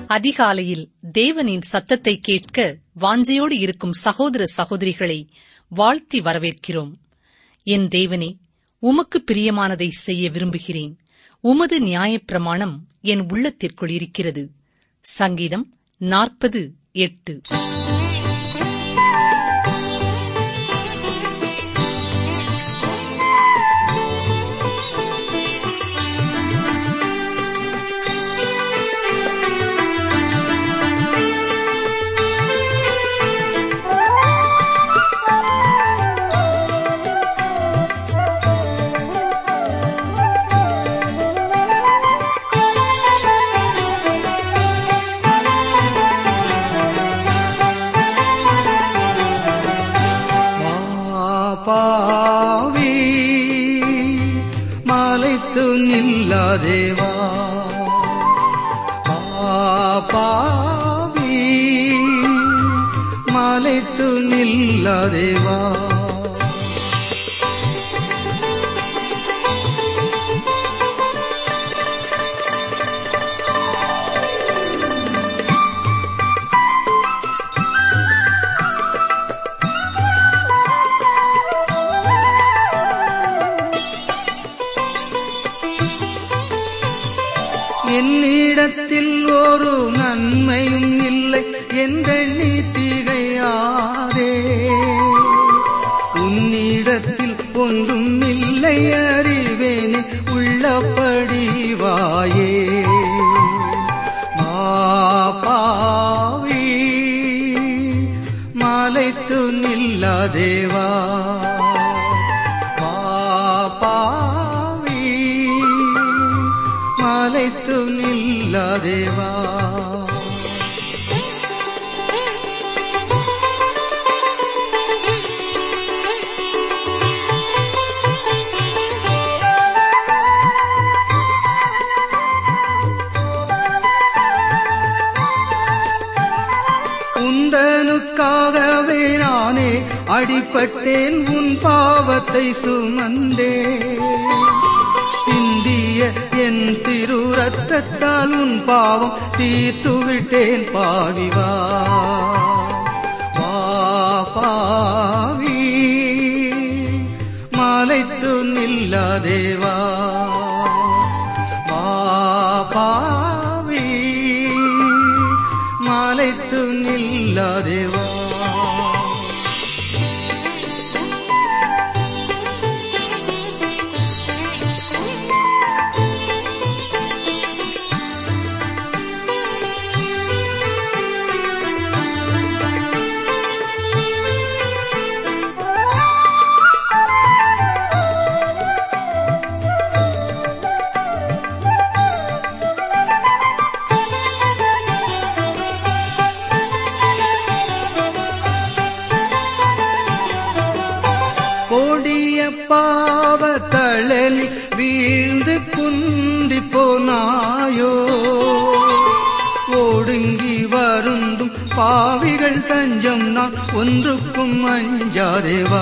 அதிகாலையில் தேவனின் சத்தத்தை கேட்க வாஞ்சையோடு இருக்கும் சகோதர சகோதரிகளை வாழ்த்தி வரவேற்கிறோம் என் தேவனே உமக்கு பிரியமானதை செய்ய விரும்புகிறேன் உமது நியாயப்பிரமாணம் என் உள்ளத்திற்குள் இருக்கிறது சங்கீதம் நாற்பது எட்டு பாவி மாலைத்து நில்லாதேவா பாவி மாலைத்து நில்லாதேவா என்னிடத்தில் ஒரு நன்மையும் இல்லை என்றெண்ணி திகையாதே உன்னிடத்தில் ஒன்றும் இல்லை அறிவேனே உள்ளபடி வாயே மாபாவி மாலைத்து நில்லாதேவா பாவி மாலைத்து நில்லாதேவா உந்தனுக்காகவே நானே அடிபட்டேன் உன் பாவத்தை சுமந்தே இந்திய என் திரு ரத்தத்தால் உன் பாவம் தீர்த்து விட்டேன் பாவிவா வா பாவி மாலைத்து நில்லாதேவா வா பாவி மாலைத்து நில்லாதேவா கொடிய பாவ தழலில் வீழ்ந்து குந்தி போனாயோ ஒடுங்கி வருந்தும் பாவிகள் தஞ்சம் நான் ஒன்றுக்கும் அஞ்சாதேவா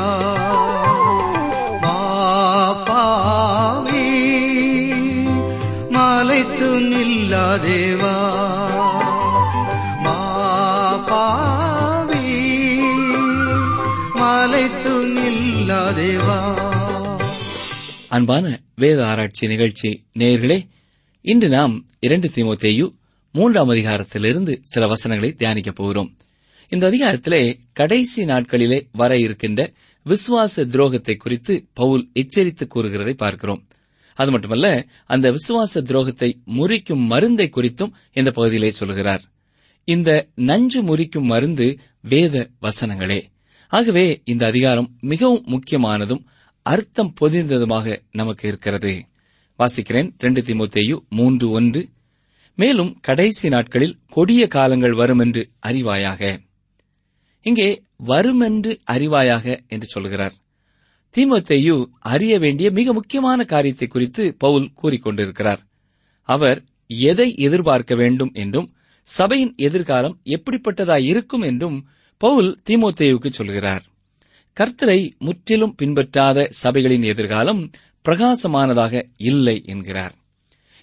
வா பாவி மாலைத்து நில்லாதேவா வா பாவி மாலைத்து நில்லாதேவா அன்பான வேத ஆராய்ச்சி நிகழ்ச்சி நேயர்களே இன்று நாம் இரண்டு தீமோத்தேயு மூன்றாம் அதிகாரத்திலிருந்து சில வசனங்களை தியானிக்கப் போகிறோம் இந்த அதிகாரத்திலே கடைசி நாட்களிலே வர இருக்கின்ற விசுவாச துரோகத்தை குறித்து பவுல் எச்சரித்து கூறுகிறதை பார்க்கிறோம் அது மட்டுமல்ல அந்த விசுவாச துரோகத்தை முறிக்கும் மருந்தை குறித்தும் இந்த பகுதியிலே சொல்கிறார் இந்த நஞ்சு முறிக்கும் மருந்து வேத வசனங்களே ஆகவே இந்த அதிகாரம் மிகவும் முக்கியமானதும் அர்த்தம் பொதிந்ததுமாக நமக்கு இருக்கிறது வாசிக்கிறேன் ரெண்டு திமுத்தேயு மூன்று ஒன்று மேலும் கடைசி நாட்களில் கொடிய காலங்கள் வரும் என்று அறிவாயாக இங்கே வருமென்று அறிவாயாக என்று சொல்கிறார் தீமோத்தேயு அறிய வேண்டிய மிக முக்கியமான காரியத்தை குறித்து பவுல் கூறிக்கொண்டிருக்கிறார் அவர் எதை எதிர்பார்க்க வேண்டும் என்றும் சபையின் எதிர்காலம் எப்படிப்பட்டதாய் இருக்கும் என்றும் பவுல் தீமோத்தேயுக்கு சொல்கிறார் கர்த்தரை முற்றிலும் பின்பற்றாத சபைகளின் எதிர்காலம் பிரகாசமானதாக இல்லை என்கிறார்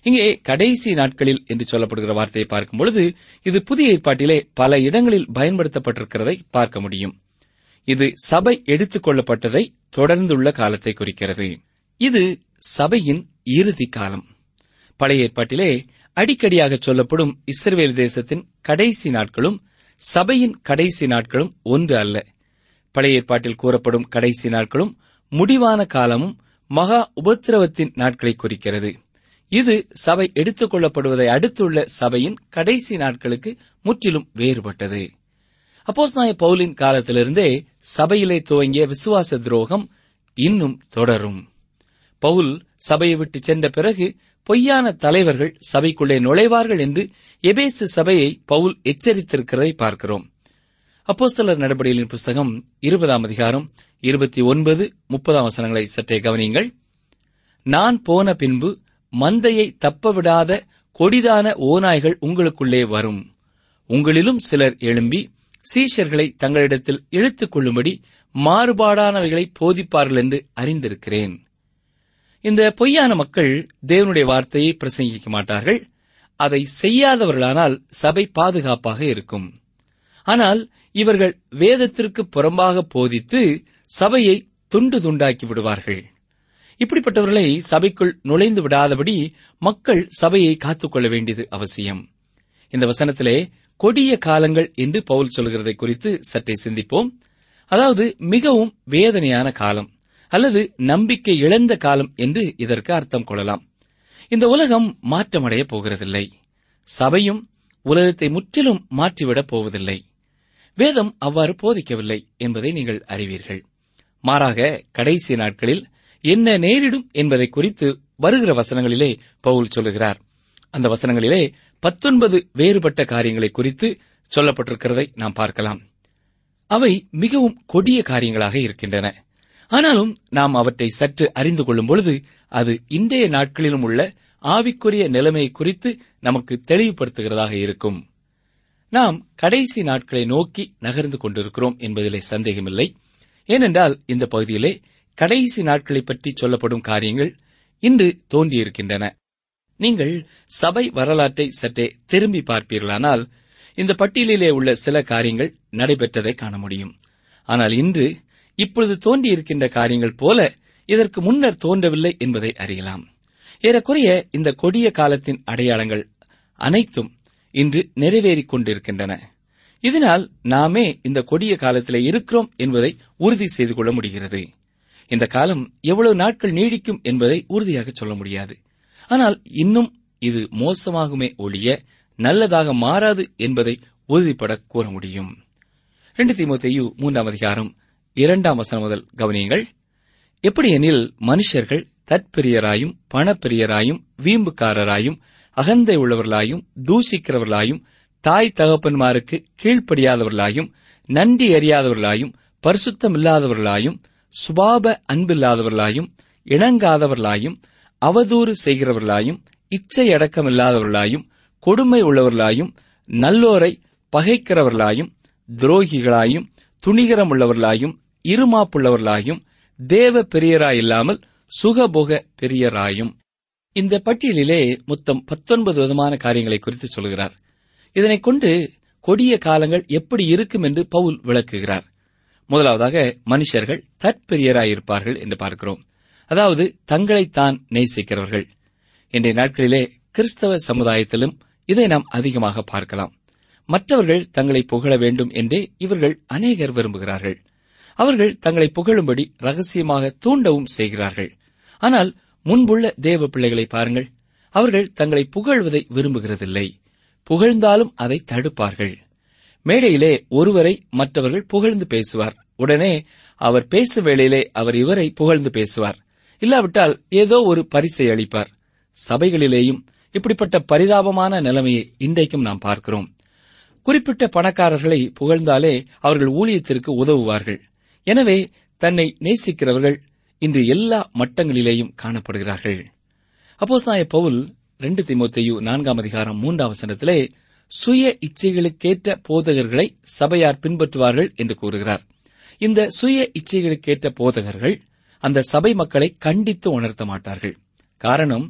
இங்கே கடைசி நாட்களில் என்று சொல்லப்படுகிற வார்த்தையை பார்க்கும் பொழுது இது புதிய ஏற்பாட்டிலே பல இடங்களில் பயன்படுத்தப்பட்டிருக்கிறதை பார்க்க முடியும் இது சபை எடுத்துக் கொள்ளப்பட்டதை தொடர்ந்துள்ள காலத்தை குறிக்கிறது இது சபையின் இறுதி காலம் பழைய ஏற்பாட்டிலே அடிக்கடியாக சொல்லப்படும் இஸ்ரவேல் தேசத்தின் கடைசி நாட்களும் சபையின் கடைசி நாட்களும் ஒன்று அல்ல பழைய ஏற்பாட்டில் கூறப்படும் கடைசி நாட்களும் முடிவான காலமும் மகா உபத்திரவத்தின் நாட்களை குறிக்கிறது இது சபை எடுத்துக் கொள்ளப்படுவதை அடுத்துள்ள சபையின் கடைசி நாட்களுக்கு முற்றிலும் வேறுபட்டது அப்போஸ்நாய பவுலின் காலத்திலிருந்தே சபையிலே துவங்கிய விசுவாச துரோகம் இன்னும் தொடரும் பவுல் சபையை விட்டு சென்ற பிறகு பொய்யான தலைவர்கள் சபைக்குள்ளே நுழைவார்கள் என்று எபேசு சபையை பவுல் எச்சரித்திருக்கிறதை பார்க்கிறோம் அப்போஸ்தலர் நடபடிகளின் புஸ்தகம் இருபதாம் அதிகாரம் இருபத்தி ஒன்பது முப்பதாம் வசனங்களை சற்றே கவனியுங்கள் நான் போன பின்பு மந்தையை தப்பவிடாத கொடிதான ஓநாய்கள் உங்களுக்குள்ளே வரும் உங்களிலும் சிலர் எழும்பி சீஷர்களை தங்களிடத்தில் இழுத்துக் கொள்ளும்படி மாறுபாடானவைகளை போதிப்பார்கள் என்று அறிந்திருக்கிறேன் இந்த பொய்யான மக்கள் தேவனுடைய வார்த்தையை பிரசங்கிக்க மாட்டார்கள் அதை செய்யாதவர்களானால் சபை பாதுகாப்பாக இருக்கும் ஆனால் இவர்கள் வேதத்திற்கு புறம்பாக போதித்து சபையை துண்டு துண்டாக்கி விடுவார்கள் இப்படிப்பட்டவர்களை சபைக்குள் நுழைந்து விடாதபடி மக்கள் சபையை காத்துக்கொள்ள வேண்டியது அவசியம் இந்த வசனத்திலே கொடிய காலங்கள் என்று பவுல் சொல்கிறதை குறித்து சற்றே சிந்திப்போம் அதாவது மிகவும் வேதனையான காலம் அல்லது நம்பிக்கை இழந்த காலம் என்று இதற்கு அர்த்தம் கொள்ளலாம் இந்த உலகம் மாற்றமடைய போகிறதில்லை சபையும் உலகத்தை முற்றிலும் மாற்றிவிடப் போவதில்லை வேதம் அவ்வாறு போதிக்கவில்லை என்பதை நீங்கள் அறிவீர்கள் மாறாக கடைசி நாட்களில் என்ன நேரிடும் என்பதை குறித்து வருகிற வசனங்களிலே பவுல் சொல்லுகிறார் அந்த வசனங்களிலே பத்தொன்பது வேறுபட்ட காரியங்களை குறித்து சொல்லப்பட்டிருக்கிறதை நாம் பார்க்கலாம் அவை மிகவும் கொடிய காரியங்களாக இருக்கின்றன ஆனாலும் நாம் அவற்றை சற்று அறிந்து கொள்ளும் பொழுது அது இன்றைய நாட்களிலும் உள்ள ஆவிக்குரிய நிலைமை குறித்து நமக்கு தெளிவுபடுத்துகிறதாக இருக்கும் நாம் கடைசி நாட்களை நோக்கி நகர்ந்து கொண்டிருக்கிறோம் என்பதிலே சந்தேகமில்லை ஏனென்றால் இந்த பகுதியிலே கடைசி நாட்களை பற்றி சொல்லப்படும் காரியங்கள் இன்று தோன்றியிருக்கின்றன நீங்கள் சபை வரலாற்றை சற்றே திரும்பி பார்ப்பீர்களானால் இந்த பட்டியலிலே உள்ள சில காரியங்கள் நடைபெற்றதை காண முடியும் ஆனால் இன்று இப்பொழுது தோன்றியிருக்கின்ற காரியங்கள் போல இதற்கு முன்னர் தோன்றவில்லை என்பதை அறியலாம் ஏறக்குறைய இந்த கொடிய காலத்தின் அடையாளங்கள் அனைத்தும் இன்று நிறைவேறிக் கொண்டிருக்கின்றன இதனால் நாமே இந்த கொடிய காலத்திலே இருக்கிறோம் என்பதை உறுதி செய்து கொள்ள முடிகிறது இந்த காலம் எவ்வளவு நாட்கள் நீடிக்கும் என்பதை உறுதியாக சொல்ல முடியாது ஆனால் இன்னும் இது மோசமாகுமே ஒழிய நல்லதாக மாறாது என்பதை உறுதிப்பட கூற முடியும் ரெண்டு தீமோத்தேயு மூன்றாம் அதிகாரம் இரண்டாம் வசனம் முதல் கவனியுங்கள் எப்படியெனில் மனுஷர்கள் தற்பிரியராயும் பணப்பிரியராயும் வீம்புக்காரராயும் அகந்தை உள்ளவர்களாயும் தூசிக்கிறவர்களாயும் தாய் தகப்பன்மாருக்கு கீழ்ப்படியாதவர்களாயும் நன்றி அறியாதவர்களாயும் பரிசுத்தமில்லாதவர்களாயும் சுபாப அன்பில்லாதவர்களாயும் இணங்காதவர்களாயும் அவதூறு செய்கிறவர்களாயும் இச்சை அடக்கமில்லாதவர்களாயும் கொடுமை உள்ளவர்களாயும் நல்லோரை பகைக்கிறவர்களாயும் துரோகிகளாயும் துணிகரமுள்ளவர்களாயும் இருமாப்புள்ளவர்களாயும் தேவ பெரியராயில்லாமல் சுகபோக பெரியராயும் இந்த பட்டியலிலே மொத்தம் பத்தொன்பது விதமான காரியங்களை குறித்து சொல்கிறார் இதனைக் கொண்டு கொடிய காலங்கள் எப்படி இருக்கும் என்று பவுல் விளக்குகிறார் முதலாவதாக மனுஷர்கள் தற்பெரியராயிருப்பார்கள் என்று பார்க்கிறோம் அதாவது தங்களைத்தான் நேசிக்கிறவர்கள் இன்றைய நாட்களிலே கிறிஸ்தவ சமுதாயத்திலும் இதை நாம் அதிகமாக பார்க்கலாம் மற்றவர்கள் தங்களை புகழ வேண்டும் என்றே இவர்கள் அநேகர் விரும்புகிறார்கள் அவர்கள் தங்களை புகழும்படி ரகசியமாக தூண்டவும் செய்கிறார்கள் ஆனால் முன்புள்ள தேவ பிள்ளைகளை பாருங்கள் அவர்கள் தங்களை புகழ்வதை விரும்புகிறதில்லை புகழ்ந்தாலும் அதை தடுப்பார்கள் மேடையிலே ஒருவரை மற்றவர்கள் புகழ்ந்து பேசுவார் உடனே அவர் பேசும் வேளையிலே அவர் இவரை புகழ்ந்து பேசுவார் இல்லாவிட்டால் ஏதோ ஒரு பரிசை அளிப்பார் சபைகளிலேயும் இப்படிப்பட்ட பரிதாபமான நிலைமையை இன்றைக்கும் நாம் பார்க்கிறோம் குறிப்பிட்ட பணக்காரர்களை புகழ்ந்தாலே அவர்கள் ஊழியத்திற்கு உதவுவார்கள் எனவே தன்னை நேசிக்கிறவர்கள் இன்று எல்லா மட்டங்களிலேயும் காணப்படுகிறார்கள் அப்போஸ்தாய பவுல் ரெண்டு திமுத்தையு நான்காம் அதிகாரம் மூன்றாம் வசனத்திலே சுய இச்சைகளுக்கேற்ற போதகர்களை சபையார் பின்பற்றுவார்கள் என்று கூறுகிறார் இந்த சுய இச்சைகளுக்கேற்ற போதகர்கள் அந்த சபை மக்களை கண்டித்து உணர்த்த மாட்டார்கள் காரணம்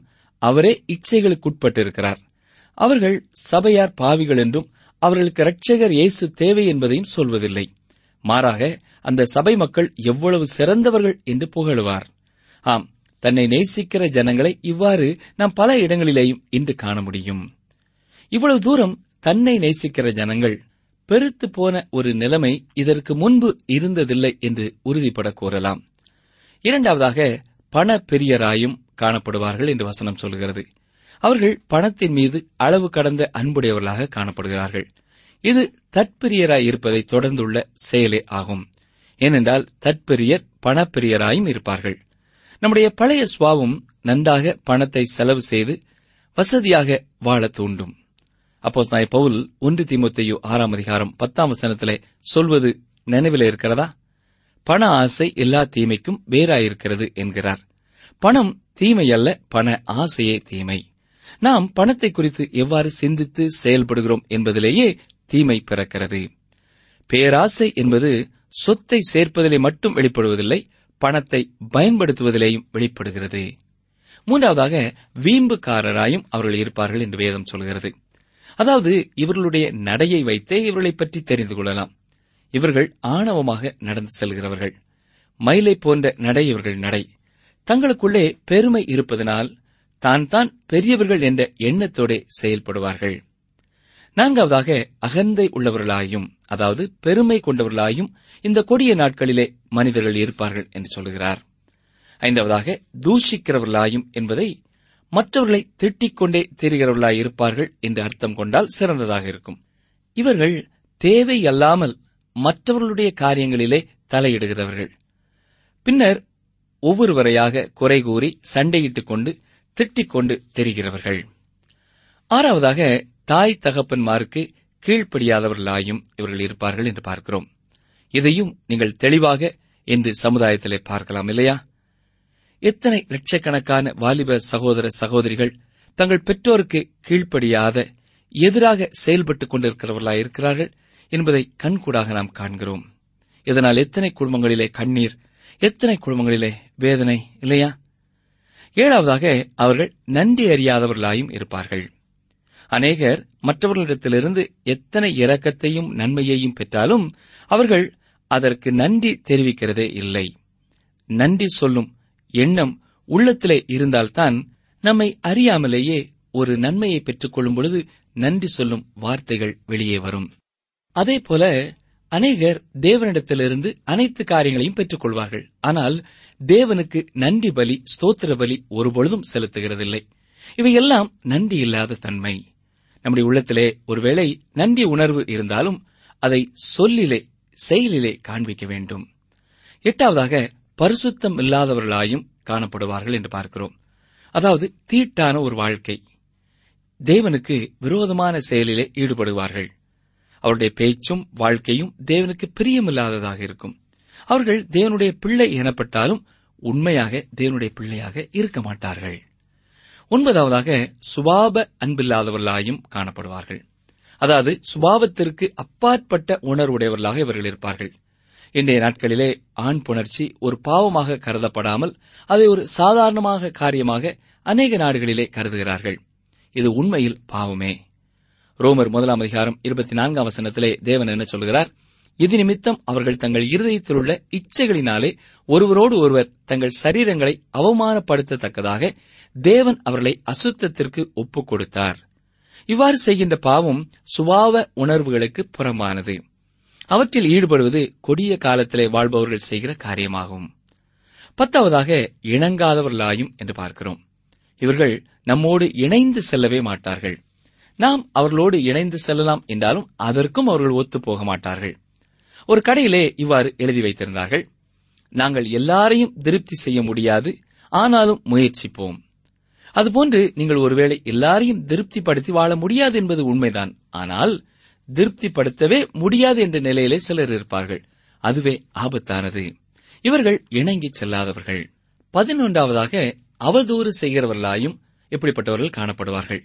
அவரே இச்சைகளுக்குட்பட்டிருக்கிறார் அவர்கள் சபையார் பாவிகள் என்றும் அவர்களுக்கு இரட்சகர் இயேசு தேவை என்பதையும் சொல்வதில்லை மாறாக அந்த சபை மக்கள் எவ்வளவு சிறந்தவர்கள் என்று புகழுவார் ஆம் தன்னை நேசிக்கிற ஜனங்களை இவ்வாறு நாம் பல இடங்களிலேயும் இன்று காண முடியும் இவ்வளவு தூரம் தன்னை நேசிக்கிற ஜனங்கள் பெருத்து போன ஒரு நிலைமை இதற்கு முன்பு இருந்ததில்லை என்று உறுதிபட கூறலாம் இரண்டாவதாக பண பெரியராயும் காணப்படுவார்கள் என்று வசனம் சொல்கிறது அவர்கள் பணத்தின் மீது அளவு கடந்த அன்புடையவர்களாக காணப்படுகிறார்கள் இது தற்பிரியராய் இருப்பதை தொடர்ந்துள்ள செயலே ஆகும் ஏனென்றால் தற்பிரியர் பணப்பிரியராயும் இருப்பார்கள் நம்முடைய பழைய சுவாவம் நன்றாக பணத்தை செலவு செய்து வசதியாக வாழ தூண்டும் அப்போ நாய் பவுல் ஒன்று தீமோத்தேயு ஆறாம் அதிகாரம் பத்தாம் வசனத்திலே சொல்வது நினைவில் இருக்கிறதா பண ஆசை எல்லா தீமைக்கும் வேறாயிருக்கிறது என்கிறார் பணம் தீமை அல்ல பண ஆசையே தீமை நாம் பணத்தை குறித்து எவ்வாறு சிந்தித்து செயல்படுகிறோம் என்பதிலேயே தீமை பிறக்கிறது பேராசை என்பது சொத்தை சேர்ப்பதிலே மட்டும் வெளிப்படுவதில்லை பணத்தை பயன்படுத்துவதிலேயும் வெளிப்படுகிறது மூன்றாவதாக வீம்புக்காரராயும் அவர்கள் இருப்பார்கள் என்று வேதம் சொல்கிறது அதாவது இவர்களுடைய நடையை வைத்தே இவர்களை பற்றி தெரிந்து கொள்ளலாம் இவர்கள் ஆணவமாக நடந்து செல்கிறவர்கள் மயிலை போன்ற நடை இவர்கள் நடை தங்களுக்குள்ளே பெருமை இருப்பதனால் தான் தான் பெரியவர்கள் என்ற எண்ணத்தோடே செயல்படுவார்கள் நான்காவதாக அகந்தை உள்ளவர்களாயும் அதாவது பெருமை கொண்டவர்களாயும் இந்த கொடிய நாட்களிலே மனிதர்கள் இருப்பார்கள் என்று சொல்கிறார் ஐந்தாவதாக தூஷிக்கிறவர்களாயும் என்பதை மற்றவர்களை திட்டிக் கொண்டே தெரிகிறவர்களாய் இருப்பார்கள் என்று அர்த்தம் கொண்டால் சிறந்ததாக இருக்கும் இவர்கள் தேவையல்லாமல் மற்றவர்களுடைய காரியங்களிலே தலையிடுகிறவர்கள் பின்னர் ஒவ்வொருவரையாக குறை கூறி சண்டையிட்டுக் கொண்டு திட்டிக் கொண்டு தெரிகிறவர்கள் ஆறாவதாக தாய் தகப்பன்மாருக்கு கீழ்ப்படியாதவர்களாயும் இவர்கள் இருப்பார்கள் என்று பார்க்கிறோம் இதையும் நீங்கள் தெளிவாக என்று சமுதாயத்திலே பார்க்கலாம் இல்லையா எத்தனை லட்சக்கணக்கான வாலிப சகோதர சகோதரிகள் தங்கள் பெற்றோருக்கு கீழ்ப்படியாத எதிராக செயல்பட்டுக் கொண்டிருக்கிறவர்களாய் இருக்கிறார்கள் என்பதை கண்கூடாக நாம் காண்கிறோம் இதனால் எத்தனை குடும்பங்களிலே கண்ணீர் எத்தனை குடும்பங்களிலே வேதனை இல்லையா ஏழாவதாக அவர்கள் நன்றி அறியாதவர்களாயும் இருப்பார்கள் அநேகர் மற்றவர்களிடத்திலிருந்து எத்தனை இரக்கத்தையும் நன்மையையும் பெற்றாலும் அவர்கள் அதற்கு நன்றி தெரிவிக்கிறதே இல்லை நன்றி சொல்லும் எண்ணம் உள்ளத்திலே இருந்தால்தான் நம்மை அறியாமலேயே ஒரு நன்மையை பெற்றுக் கொள்ளும் பொழுது நன்றி சொல்லும் வார்த்தைகள் வெளியே வரும் அதே போல அநேகர் தேவனிடத்திலிருந்து அனைத்து காரியங்களையும் பெற்றுக் கொள்வார்கள் ஆனால் தேவனுக்கு நன்றி பலி ஸ்தோத்திர பலி ஒருபொழுதும் செலுத்துகிறதில்லை இவையெல்லாம் நன்றி இல்லாத தன்மை நம்முடைய உள்ளத்திலே ஒருவேளை நன்றி உணர்வு இருந்தாலும் அதை சொல்லிலே செயலிலே காண்பிக்க வேண்டும் எட்டாவதாக பரிசுத்தம் இல்லாதவர்களாயும் காணப்படுவார்கள் என்று பார்க்கிறோம் அதாவது தீட்டான ஒரு வாழ்க்கை தேவனுக்கு விரோதமான செயலிலே ஈடுபடுவார்கள் அவருடைய பேச்சும் வாழ்க்கையும் தேவனுக்கு பிரியமில்லாததாக இருக்கும் அவர்கள் தேவனுடைய பிள்ளை எனப்பட்டாலும் உண்மையாக தேவனுடைய பிள்ளையாக இருக்க மாட்டார்கள் ஒன்பதாவதாக சுபாவ அன்பில்லாதவர்களாயும் காணப்படுவார்கள் அதாவது சுபாவத்திற்கு அப்பாற்பட்ட உணர்வுடையவர்களாக இவர்கள் இருப்பார்கள் இன்றைய நாட்களிலே ஆண் புணர்ச்சி ஒரு பாவமாக கருதப்படாமல் அதை ஒரு சாதாரணமாக காரியமாக அநேக நாடுகளிலே கருதுகிறார்கள் இது உண்மையில் பாவமே ரோமர் முதலாம் அதிகாரம் இருபத்தி நான்காம் வசனத்திலே தேவன் என்ன சொல்கிறார் இது நிமித்தம் அவர்கள் தங்கள் இருதயத்தில் உள்ள இச்சைகளினாலே ஒருவரோடு ஒருவர் தங்கள் சரீரங்களை அவமானப்படுத்தத்தக்கதாக தேவன் அவர்களை அசுத்தத்திற்கு ஒப்புக் கொடுத்தார் இவ்வாறு செய்கின்ற பாவம் சுபாவ உணர்வுகளுக்கு புறம்பானது அவற்றில் ஈடுபடுவது கொடிய காலத்திலே வாழ்பவர்கள் செய்கிற காரியமாகும் பத்தாவதாக இணங்காதவர்களாயும் என்று பார்க்கிறோம் இவர்கள் நம்மோடு இணைந்து செல்லவே மாட்டார்கள் நாம் அவர்களோடு இணைந்து செல்லலாம் என்றாலும் அதற்கும் அவர்கள் ஒத்துப் போக மாட்டார்கள் ஒரு கடையிலே இவ்வாறு எழுதி வைத்திருந்தார்கள் நாங்கள் எல்லாரையும் திருப்தி செய்ய முடியாது ஆனாலும் முயற்சிப்போம் அதுபோன்று நீங்கள் ஒருவேளை எல்லாரையும் திருப்திப்படுத்தி வாழ முடியாது என்பது உண்மைதான் ஆனால் திருப்திப்படுத்தவே முடியாது என்ற நிலையிலே சிலர் இருப்பார்கள் அதுவே ஆபத்தானது இவர்கள் இணங்கி செல்லாதவர்கள் பதினொன்றாவதாக அவதூறு செய்கிறவர்களாயும் இப்படிப்பட்டவர்கள் காணப்படுவார்கள்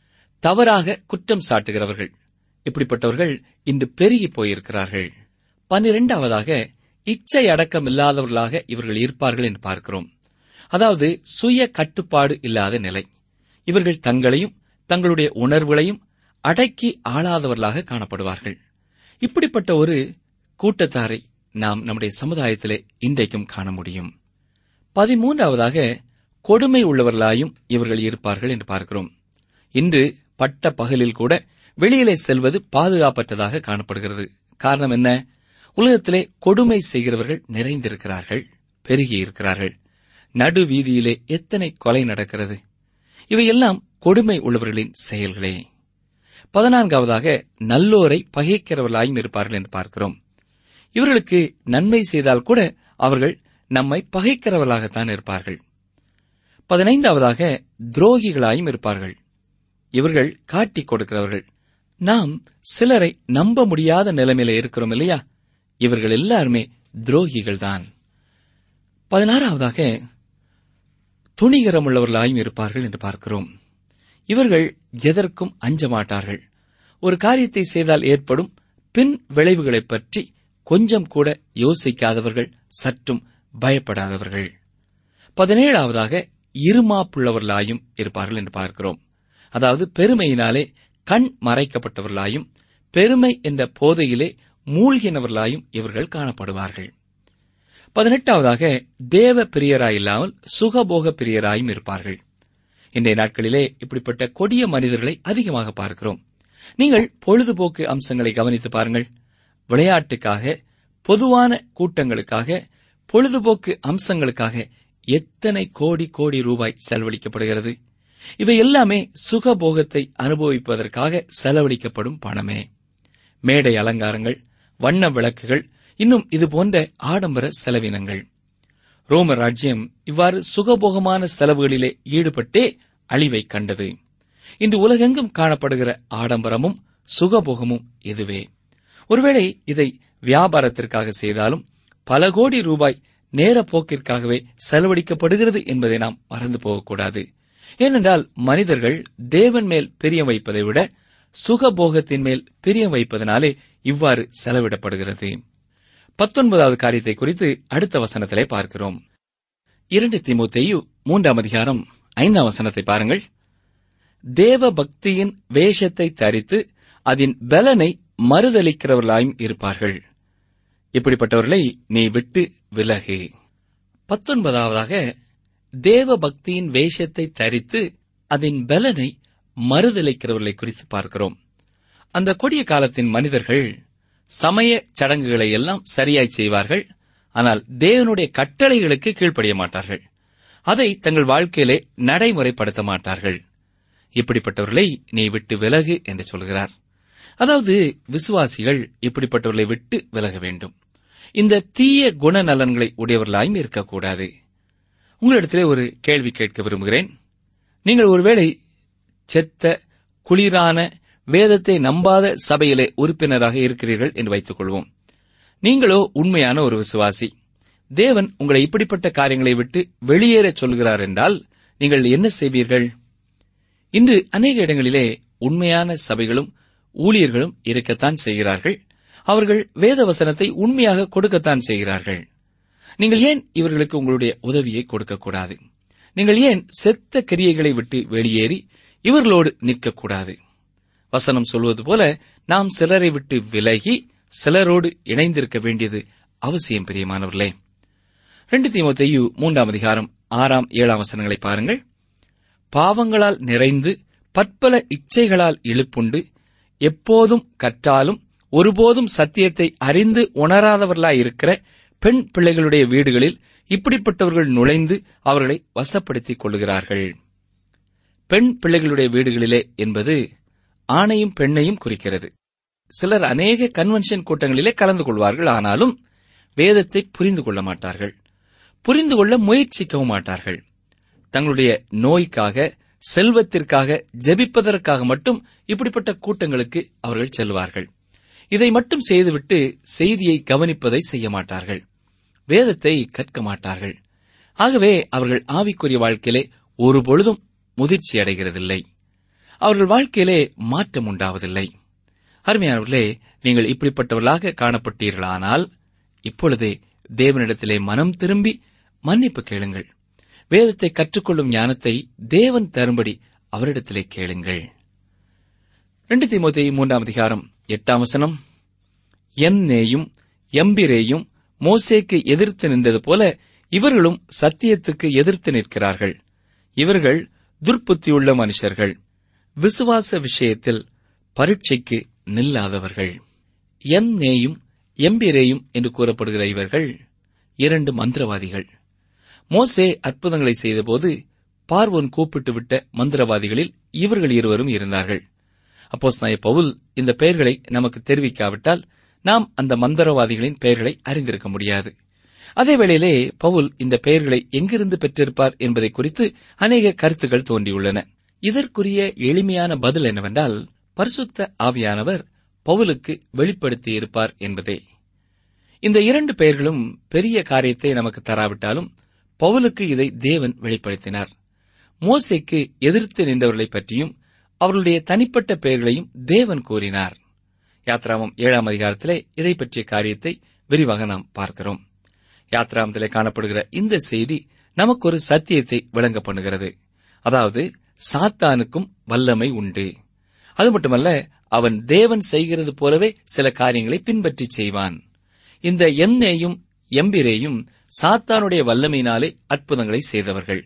தவறாக குற்றம் சாட்டுகிறவர்கள் இப்படிப்பட்டவர்கள் இன்று பெருகி போயிருக்கிறார்கள் பன்னிரெண்டாவதாக இச்சை அடக்கம் இல்லாதவர்களாக இவர்கள் இருப்பார்கள் என்று பார்க்கிறோம் அதாவது சுய கட்டுப்பாடு இல்லாத நிலை இவர்கள் தங்களையும் தங்களுடைய உணர்வுகளையும் அடக்கி ஆளாதவர்களாக காணப்படுவார்கள் இப்படிப்பட்ட ஒரு கூட்டத்தாரை நாம் நம்முடைய சமுதாயத்திலே இன்றைக்கும் காண முடியும் பதிமூன்றாவதாக கொடுமை உள்ளவர்களாயும் இவர்கள் இருப்பார்கள் என்று பார்க்கிறோம் இன்று பட்ட பகலில் கூட வெளியிலே செல்வது பாதுகாப்பற்றதாக காணப்படுகிறது காரணம் என்ன உலகத்திலே கொடுமை செய்கிறவர்கள் நிறைந்திருக்கிறார்கள் பெருகி இருக்கிறார்கள் நடு வீதியிலே எத்தனை கொலை நடக்கிறது இவையெல்லாம் கொடுமை உள்ளவர்களின் செயல்களே பதினான்காவதாக நல்லோரை பகைக்கிறவர்களாயும் இருப்பார்கள் என்று பார்க்கிறோம் இவர்களுக்கு நன்மை செய்தால் கூட அவர்கள் நம்மை பகைக்கிறவர்களாகத்தான் இருப்பார்கள் பதினைந்தாவதாக துரோகிகளாயும் இருப்பார்கள் இவர்கள் காட்டிக் கொடுக்கிறவர்கள் நாம் சிலரை நம்ப முடியாத நிலைமையில இருக்கிறோம் இல்லையா இவர்கள் எல்லாருமே துரோகிகள்தான் பதினாறாவதாக துணிகரமுள்ளவர்களாயும் இருப்பார்கள் என்று பார்க்கிறோம் இவர்கள் எதற்கும் அஞ்ச மாட்டார்கள் ஒரு காரியத்தை செய்தால் ஏற்படும் பின் விளைவுகளைப் பற்றி கொஞ்சம் கூட யோசிக்காதவர்கள் சற்றும் பயப்படாதவர்கள் பதினேழாவதாக இருமாப்புள்ளவர்களாயும் இருப்பார்கள் என்று பார்க்கிறோம் அதாவது பெருமையினாலே கண் மறைக்கப்பட்டவர்களாயும் பெருமை என்ற போதையிலே மூழ்கினவர்களாயும் இவர்கள் காணப்படுவார்கள் பதினெட்டாவதாக தேவ பிரியராயில்லாமல் சுகபோக பிரியராயும் இருப்பார்கள் இன்றைய நாட்களிலே இப்படிப்பட்ட கொடிய மனிதர்களை அதிகமாக பார்க்கிறோம் நீங்கள் பொழுதுபோக்கு அம்சங்களை கவனித்து பாருங்கள் விளையாட்டுக்காக பொதுவான கூட்டங்களுக்காக பொழுதுபோக்கு அம்சங்களுக்காக எத்தனை கோடி கோடி ரூபாய் செலவழிக்கப்படுகிறது இவை எல்லாமே சுகபோகத்தை அனுபவிப்பதற்காக செலவழிக்கப்படும் பணமே மேடை அலங்காரங்கள் வண்ண விளக்குகள் இன்னும் இது போன்ற ஆடம்பர செலவினங்கள் ரோம ராஜ்யம் இவ்வாறு சுகபோகமான செலவுகளிலே ஈடுபட்டே அழிவை கண்டது இன்று உலகெங்கும் காணப்படுகிற ஆடம்பரமும் சுகபோகமும் இதுவே ஒருவேளை இதை வியாபாரத்திற்காக செய்தாலும் பல கோடி ரூபாய் நேர போக்கிற்காகவே செலவழிக்கப்படுகிறது என்பதை நாம் மறந்து போகக்கூடாது ஏனென்றால் மனிதர்கள் தேவன் மேல் பிரியம் வைப்பதை விட சுகபோகத்தின் மேல் பிரியம் வைப்பதனாலே இவ்வாறு செலவிடப்படுகிறது பத்தொன்பதாவது காரியத்தை குறித்து அடுத்த வசனத்திலே பார்க்கிறோம் இரண்டு திமுத்தேயு மூன்றாம் அதிகாரம் ஐந்தாம் வசனத்தை பாருங்கள் தேவ பக்தியின் வேஷத்தை தரித்து அதன் பலனை மறுதளிக்கிறவர்களாயும் இருப்பார்கள் இப்படிப்பட்டவர்களை நீ விட்டு விலகு பத்தொன்பதாவதாக தேவ பக்தியின் வேஷத்தை தரித்து அதன் பலனை மறுதளிக்கிறவர்களை குறித்து பார்க்கிறோம் அந்த கொடிய காலத்தின் மனிதர்கள் சமய சடங்குகளை எல்லாம் சரியாய் செய்வார்கள் ஆனால் தேவனுடைய கட்டளைகளுக்கு கீழ்ப்படிய மாட்டார்கள் அதை தங்கள் வாழ்க்கையிலே நடைமுறைப்படுத்த மாட்டார்கள் இப்படிப்பட்டவர்களை நீ விட்டு விலகு என்று சொல்கிறார் அதாவது விசுவாசிகள் இப்படிப்பட்டவர்களை விட்டு விலக வேண்டும் இந்த தீய குணநலன்களை உடையவர்களாயும் இருக்கக்கூடாது உங்களிடத்திலே ஒரு கேள்வி கேட்க விரும்புகிறேன் நீங்கள் ஒருவேளை செத்த குளிரான வேதத்தை நம்பாத சபையிலே உறுப்பினராக இருக்கிறீர்கள் என்று வைத்துக் கொள்வோம் நீங்களோ உண்மையான ஒரு விசுவாசி தேவன் உங்களை இப்படிப்பட்ட காரியங்களை விட்டு வெளியேறச் சொல்கிறார் என்றால் நீங்கள் என்ன செய்வீர்கள் இன்று அநேக இடங்களிலே உண்மையான சபைகளும் ஊழியர்களும் இருக்கத்தான் செய்கிறார்கள் அவர்கள் வேத வசனத்தை உண்மையாக கொடுக்கத்தான் செய்கிறார்கள் நீங்கள் ஏன் இவர்களுக்கு உங்களுடைய உதவியை கொடுக்கக்கூடாது நீங்கள் ஏன் செத்த கிரியைகளை விட்டு வெளியேறி இவர்களோடு நிற்கக்கூடாது வசனம் சொல்வது போல நாம் சிலரை விட்டு விலகி சிலரோடு இணைந்திருக்க வேண்டியது அவசியம் பிரியமானவர்களே ரெண்டு தீமோத்தேயு மூன்றாம் அதிகாரம் ஆறாம் ஏழாம் வசனங்களை பாருங்கள் பாவங்களால் நிறைந்து பற்பல இச்சைகளால் இழுப்புண்டு எப்போதும் கற்றாலும் ஒருபோதும் சத்தியத்தை அறிந்து உணராதவர்களாயிருக்கிற பெண் பிள்ளைகளுடைய வீடுகளில் இப்படிப்பட்டவர்கள் நுழைந்து அவர்களை வசப்படுத்திக் கொள்ளுகிறார்கள் பெண் பிள்ளைகளுடைய வீடுகளிலே என்பது ஆணையும் பெண்ணையும் குறிக்கிறது சிலர் அநேக கன்வென்ஷன் கூட்டங்களிலே கலந்து கொள்வார்கள் ஆனாலும் வேதத்தை புரிந்து கொள்ள மாட்டார்கள் புரிந்து கொள்ள முயற்சிக்கவும் மாட்டார்கள் தங்களுடைய நோய்க்காக செல்வத்திற்காக ஜெபிப்பதற்காக மட்டும் இப்படிப்பட்ட கூட்டங்களுக்கு அவர்கள் செல்வார்கள் இதை மட்டும் செய்துவிட்டு செய்தியை கவனிப்பதை செய்ய மாட்டார்கள் வேதத்தை கற்க மாட்டார்கள் ஆகவே அவர்கள் ஆவிக்குரிய வாழ்க்கையிலே ஒரு பொழுதும் முதிர்ச்சி அடைகிறதில்லை அவர்கள் வாழ்க்கையிலே மாற்றம் உண்டாவதில்லை அருமையானவர்களே நீங்கள் இப்படிப்பட்டவர்களாக காணப்பட்டீர்களானால் இப்பொழுதே தேவனிடத்திலே மனம் திரும்பி மன்னிப்பு கேளுங்கள் வேதத்தை கற்றுக்கொள்ளும் ஞானத்தை தேவன் தரும்படி அவரிடத்திலே கேளுங்கள் ரெண்டு தீமோத்தே மூன்றாம் அதிகாரம் எட்டாம் வசனம் எம்னேயும் எம்பிரேயும் மோசேக்கு எதிர்த்து நின்றது போல இவர்களும் சத்தியத்துக்கு எதிர்த்து நிற்கிறார்கள் இவர்கள் துர்ப்புத்தியுள்ள மனுஷர்கள் விசுவாச விஷயத்தில் பரீட்சைக்கு நில்லாதவர்கள் எம்னேயும் எம்பிரேயும் என்று கூறப்படுகிற இவர்கள் இரண்டு மந்திரவாதிகள் மோசே அற்புதங்களை செய்தபோது பார்வோன் கூப்பிட்டு விட்ட மந்திரவாதிகளில் இவர்கள் இருவரும் இருந்தார்கள் அப்போஸ் பவுல் இந்த பெயர்களை நமக்கு தெரிவிக்காவிட்டால் நாம் அந்த மந்திரவாதிகளின் பெயர்களை அறிந்திருக்க முடியாது அதே வேளையிலே பவுல் இந்த பெயர்களை எங்கிருந்து பெற்றிருப்பார் என்பதை குறித்து அநேக கருத்துக்கள் தோன்றியுள்ளன இதற்குரிய எளிமையான பதில் என்னவென்றால் பரிசுத்த ஆவியானவர் பவுலுக்கு வெளிப்படுத்தியிருப்பார் என்பதே இந்த இரண்டு பெயர்களும் பெரிய காரியத்தை நமக்கு தராவிட்டாலும் பவுலுக்கு இதை தேவன் வெளிப்படுத்தினார் மோசேக்கு எதிர்த்து நின்றவர்களைப் பற்றியும் அவர்களுடைய தனிப்பட்ட பெயர்களையும் தேவன் கூறினார் யாத்ராமம் ஏழாம் அதிகாரத்திலே இதை பற்றிய காரியத்தை விரிவாக நாம் பார்க்கிறோம் யாத்ராமத்திலே காணப்படுகிற இந்த செய்தி நமக்கு ஒரு சத்தியத்தை விளங்க பண்ணுகிறது அதாவது சாத்தானுக்கும் வல்லமை உண்டு அது மட்டுமல்ல அவன் தேவன் செய்கிறது போலவே சில காரியங்களை பின்பற்றி செய்வான் இந்த எம்னேயும் எம்பிரேயும் சாத்தானுடைய வல்லமையினாலே அற்புதங்களை செய்தவர்கள்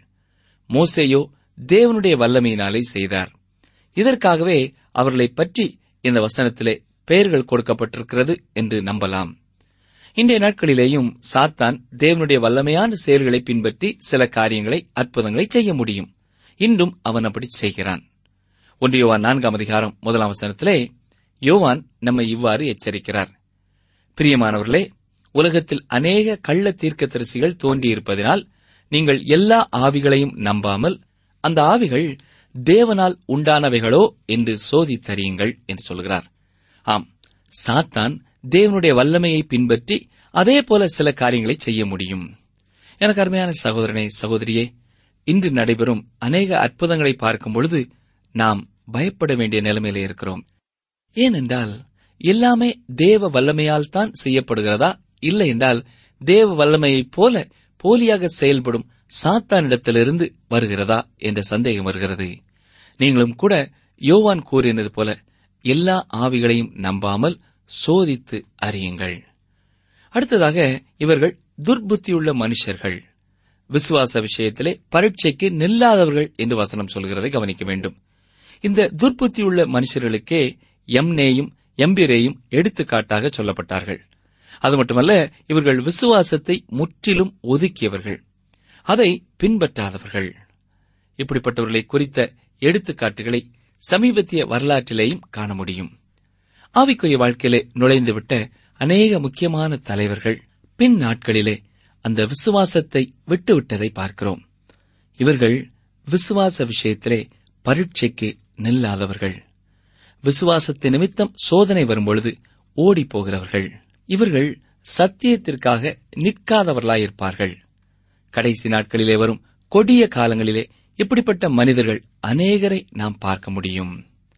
மோசேயோ தேவனுடைய வல்லமையினாலே செய்தார் இதற்காகவே அவர்களைப் பற்றி இந்த வசனத்திலே பெயர்கள் கொடுக்கப்பட்டிருக்கிறது என்று நம்பலாம் இன்றைய நாட்களிலேயும் சாத்தான் தேவனுடைய வல்லமையான செயல்களை பின்பற்றி சில காரியங்களை அற்புதங்களை செய்ய முடியும் இன்றும் அவன் அப்படி செய்கிறான் ஒன்று யோவான் நான்காம் அதிகாரம் முதலாம் வசனத்திலே யோவான் நம்மை இவ்வாறு எச்சரிக்கிறார் பிரியமானவர்களே உலகத்தில் அநேக கள்ள தீர்க்கதரிசிகள் தோன்றியிருப்பதினால் நீங்கள் எல்லா ஆவிகளையும் நம்பாமல் அந்த ஆவிகள் தேவனால் உண்டானவைகளோ என்று சோதித்தறியுங்கள் என்று சொல்கிறார் ஆம் சாத்தான் தேவனுடைய வல்லமையை பின்பற்றி அதே போல சில காரியங்களை செய்ய முடியும் எனக்கு அருமையான சகோதரனே சகோதரியே இன்று நடைபெறும் அநேக அற்புதங்களை பார்க்கும் பொழுது நாம் பயப்பட வேண்டிய நிலைமையில இருக்கிறோம் ஏனென்றால் எல்லாமே தேவ வல்லமையால் தான் செய்யப்படுகிறதா இல்லை என்றால் தேவ வல்லமையைப் போல போலியாக செயல்படும் சாத்தானிடத்திலிருந்து வருகிறதா என்ற சந்தேகம் வருகிறது நீங்களும் கூட யோவான் கூறினது போல எல்லா ஆவிகளையும் நம்பாமல் சோதித்து அறியுங்கள் அடுத்ததாக இவர்கள் துர்புத்தியுள்ள மனுஷர்கள் விசுவாச விஷயத்திலே பரீட்சைக்கு நில்லாதவர்கள் என்று வசனம் சொல்கிறதை கவனிக்க வேண்டும் இந்த துர்புத்தியுள்ள மனுஷர்களுக்கே எம்னேயும் எம்பிரேயும் எடுத்துக்காட்டாக சொல்லப்பட்டார்கள் அது மட்டுமல்ல இவர்கள் விசுவாசத்தை முற்றிலும் ஒதுக்கியவர்கள் அதை பின்பற்றாதவர்கள் இப்படிப்பட்டவர்களை குறித்த எடுத்துக்காட்டுகளை சமீபத்திய வரலாற்றிலேயும் காண முடியும் ஆவிக்குரிய வாழ்க்கையிலே நுழைந்துவிட்ட அநேக முக்கியமான தலைவர்கள் பின் நாட்களிலே அந்த விசுவாசத்தை விட்டுவிட்டதை பார்க்கிறோம் இவர்கள் விசுவாச விஷயத்திலே பரீட்சைக்கு நில்லாதவர்கள் விசுவாசத்தை நிமித்தம் சோதனை வரும்பொழுது ஓடிப் போகிறவர்கள் இவர்கள் சத்தியத்திற்காக நிற்காதவர்களாயிருப்பார்கள் கடைசி நாட்களிலே வரும் கொடிய காலங்களிலே இப்படிப்பட்ட மனிதர்கள் அநேகரை நாம் பார்க்க முடியும்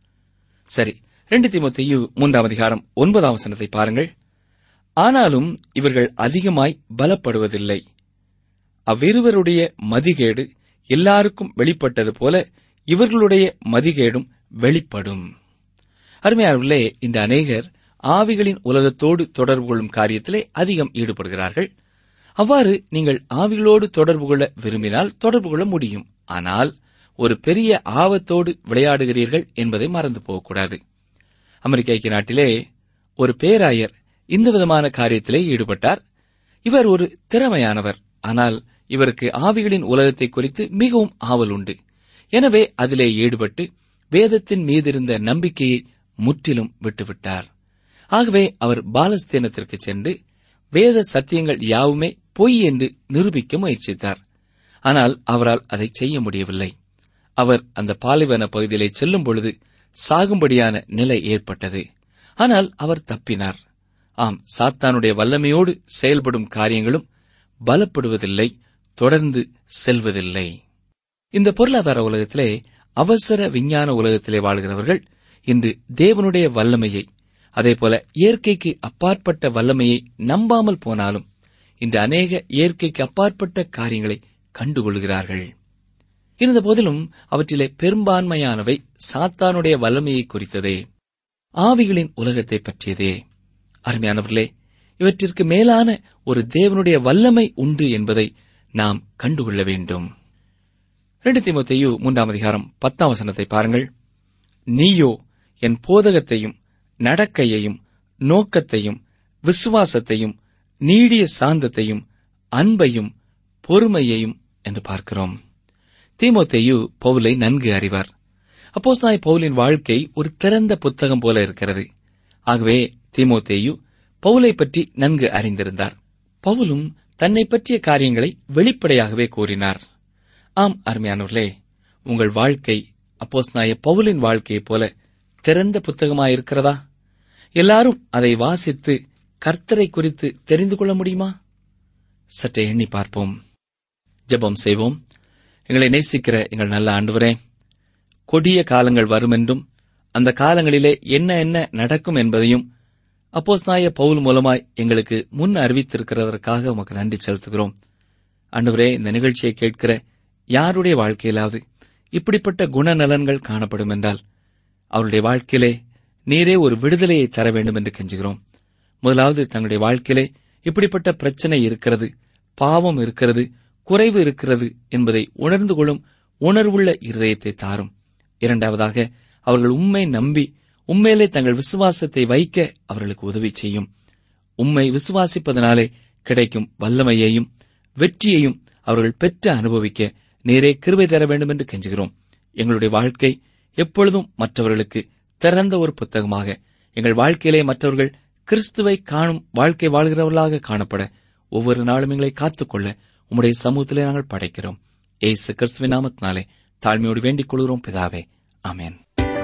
சரி ரெண்டு தீமோத்தேயு மூன்றாம் அதிகாரம் ஒன்பதாம் வசனத்தை பாருங்கள் ஆனாலும் இவர்கள் அதிகமாய் பலப்படுவதில்லை அவ்விருவருடைய மதிகேடு எல்லாருக்கும் வெளிப்பட்டது போல இவர்களுடைய மதிகேடும் வெளிப்படும் அருமையானவர்களே இந்த அநேகர் ஆவிகளின் உலகத்தோடு தொடர்பு கொள்ளும் காரியத்திலே அதிகம் ஈடுபடுகிறார்கள் அவ்வாறு நீங்கள் ஆவிகளோடு தொடர்பு கொள்ள விரும்பினால் தொடர்பு கொள்ள முடியும் ஆனால் ஒரு பெரிய ஆபத்தோடு விளையாடுகிறீர்கள் என்பதை மறந்து போகக்கூடாது அமெரிக்க ஐக்கிய நாட்டிலே ஒரு பேராயர் இந்த விதமான காரியத்திலே ஈடுபட்டார் இவர் ஒரு திறமையானவர் ஆனால் இவருக்கு ஆவிகளின் உலகத்தை குறித்து மிகவும் ஆவல் உண்டு எனவே அதிலே ஈடுபட்டு வேதத்தின் மீதிருந்த நம்பிக்கையை முற்றிலும் விட்டுவிட்டார் ஆகவே அவர் பாலஸ்தீனத்திற்கு சென்று வேத சத்தியங்கள் யாவுமே பொய் என்று நிரூபிக்க முயற்சித்தார் ஆனால் அவரால் அதை செய்ய முடியவில்லை அவர் அந்த பாலைவன பகுதியிலே செல்லும் பொழுது சாகும்படியான நிலை ஏற்பட்டது ஆனால் அவர் தப்பினார் ஆம் சாத்தானுடைய வல்லமையோடு செயல்படும் காரியங்களும் பலப்படுவதில்லை தொடர்ந்து செல்வதில்லை இந்த பொருளாதார உலகத்திலே அவசர விஞ்ஞான உலகத்திலே வாழ்கிறவர்கள் இன்று தேவனுடைய வல்லமையை அதேபோல இயற்கைக்கு அப்பாற்பட்ட வல்லமையை நம்பாமல் போனாலும் இன்று அநேக இயற்கைக்கு அப்பாற்பட்ட காரியங்களை கண்டுகொள்கிறார்கள் இருந்த போதிலும் அவற்றிலே பெரும்பான்மையானவை சாத்தானுடைய வல்லமையை குறித்ததே ஆவிகளின் உலகத்தை பற்றியதே அருமையானவர்களே இவற்றிற்கு மேலான ஒரு தேவனுடைய வல்லமை உண்டு என்பதை நாம் கண்டுகொள்ள வேண்டும் ரெண்டு தீமோத்தேயு மூன்றாம் அதிகாரம் பத்தாம் வசனத்தை பாருங்கள் நீயோ என் போதகத்தையும் நடக்கையையும் நோக்கத்தையும் விசுவாசத்தையும் நீடிய சாந்தத்தையும் அன்பையும் பொறுமையையும் என்று பார்க்கிறோம் தீமோத்தேயு பவுலை நன்கு அறிவார் அப்போஸ்தலனாகிய பவுலின் வாழ்க்கை ஒரு திறந்த புத்தகம் போல இருக்கிறது ஆகவே தீமோத்தேயு பவுலை பற்றி நன்கு அறிந்திருந்தார் பவுலும் தன்னை பற்றிய காரியங்களை வெளிப்படையாகவே கூறினார் ஆம் அருமையானவர்களே உங்கள் வாழ்க்கை அப்போஸ்தலனாகிய பவுலின் வாழ்க்கையைப் போல திறந்த புத்தகமாயிருக்கிறதா எல்லாரும் அதை வாசித்து கர்த்தரை குறித்து தெரிந்து கொள்ள முடியுமா சற்றே எண்ணி பார்ப்போம் ஜெபம் செய்வோம் எங்களை நேசிக்கிற எங்கள் நல்ல ஆண்டவரே கொடிய காலங்கள் வருமென்றும் அந்த காலங்களிலே என்ன என்ன நடக்கும் என்பதையும் அப்போஸ்நாய பவுல் மூலமாய் எங்களுக்கு முன் அறிவித்திருக்கிறதற்காக உமக்கு நன்றி செலுத்துகிறோம் ஆண்டவரே இந்த நிகழ்ச்சியை கேட்கிற யாருடைய வாழ்க்கையிலாவது இப்படிப்பட்ட குணநலன்கள் காணப்படும் என்றால் அவருடைய வாழ்க்கையிலே நீரே ஒரு விடுதலையை தர வேண்டும் என்று கெஞ்சுகிறோம் முதலாவது தங்களுடைய வாழ்க்கையிலே இப்படிப்பட்ட பிரச்சனை இருக்கிறது பாவம் இருக்கிறது குறைவு இருக்கிறது என்பதை உணர்ந்து கொள்ளும் உணர்வுள்ள இருதயத்தை தாரும் இரண்டாவதாக அவர்கள் உண்மை நம்பி உண்மையிலே தங்கள் விசுவாசத்தை வைக்க அவர்களுக்கு உதவி செய்யும் உம்மை விசுவாசிப்பதனாலே கிடைக்கும் வல்லமையையும் வெற்றியையும் அவர்கள் பெற்று அனுபவிக்க நேரே கிருபை தர வேண்டும் என்று கெஞ்சுகிறோம் எங்களுடைய வாழ்க்கை எப்பொழுதும் மற்றவர்களுக்கு திறந்த ஒரு புத்தகமாக எங்கள் வாழ்க்கையிலே மற்றவர்கள் கிறிஸ்துவை காணும் வாழ்க்கை வாழ்கிறவர்களாக காணப்பட ஒவ்வொரு நாளும் எங்களை காத்துக்கொள்ள உம்முடைய சமூகத்திலே நாங்கள் படைக்கிறோம் ஏசு கிறிஸ்துவின் நாமத்தினாலே தாழ்மையோடு வேண்டிக் கொள்கிறோம் பிதாவே ஆமென்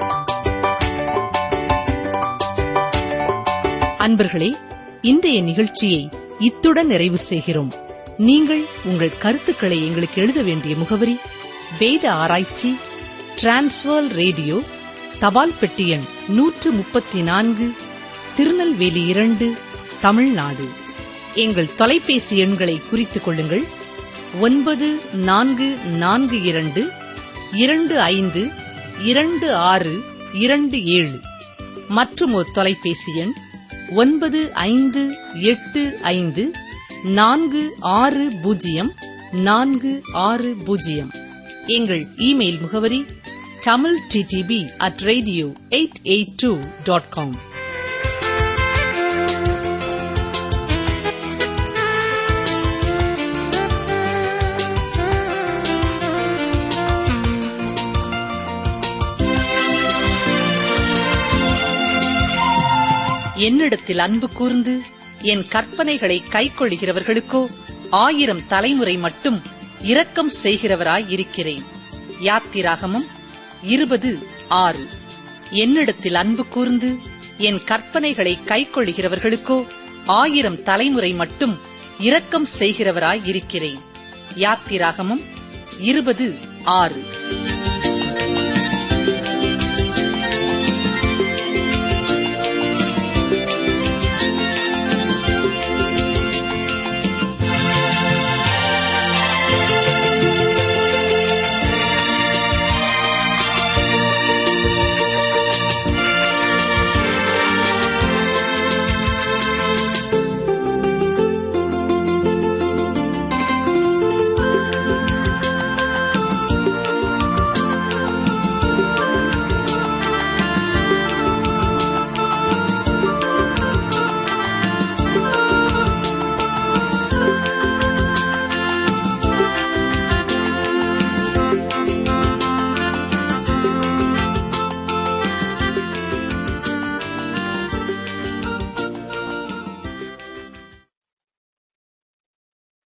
அன்பர்களே இன்றைய நிகழ்ச்சியை இத்துடன் நிறைவு செய்கிறோம் நீங்கள் உங்கள் கருத்துக்களை எங்களுக்கு எழுத வேண்டிய முகவரி வேத ஆராய்ச்சி டிரான்ஸ்வர் ரேடியோ தபால் பெட்டி எண் நூற்று முப்பத்தி நான்கு திருநெல்வேலி இரண்டு தமிழ்நாடு எங்கள் தொலைபேசி எண்களை குறித்துக் கொள்ளுங்கள் ஒன்பது நான்கு நான்கு இரண்டு இரண்டு ஐந்து இரண்டு ஆறு இரண்டு ஏழு மற்றும் ஒரு தொலைபேசி எண் ஒன்பது ஐந்து எட்டு ஐந்து நான்கு ஆறு பூஜ்ஜியம் நான்கு ஆறு பூஜ்ஜியம் எங்கள் இமெயில் முகவரி Tamil TDP at radio eight eight two dot com என்னிடத்தில் அன்பு கூர்ந்து என் கற்பனைகளை கைக்கொள்கிறவர்களுக்கோ ஆயிரம் தலைமுறை மட்டும் இரக்கம் செய்கிறவராய் இருக்கிறேன் யாத்திராகமம் இருபது ஆறு என்னிடத்தில் அன்பு கூர்ந்து என் கற்பனைகளை கைக்கொள்கிறவர்களுக்கோ ஆயிரம் தலைமுறை மட்டும் இரக்கம் செய்கிறவராய் இருக்கிறேன் யாத்திராகமம் இருபது ஆறு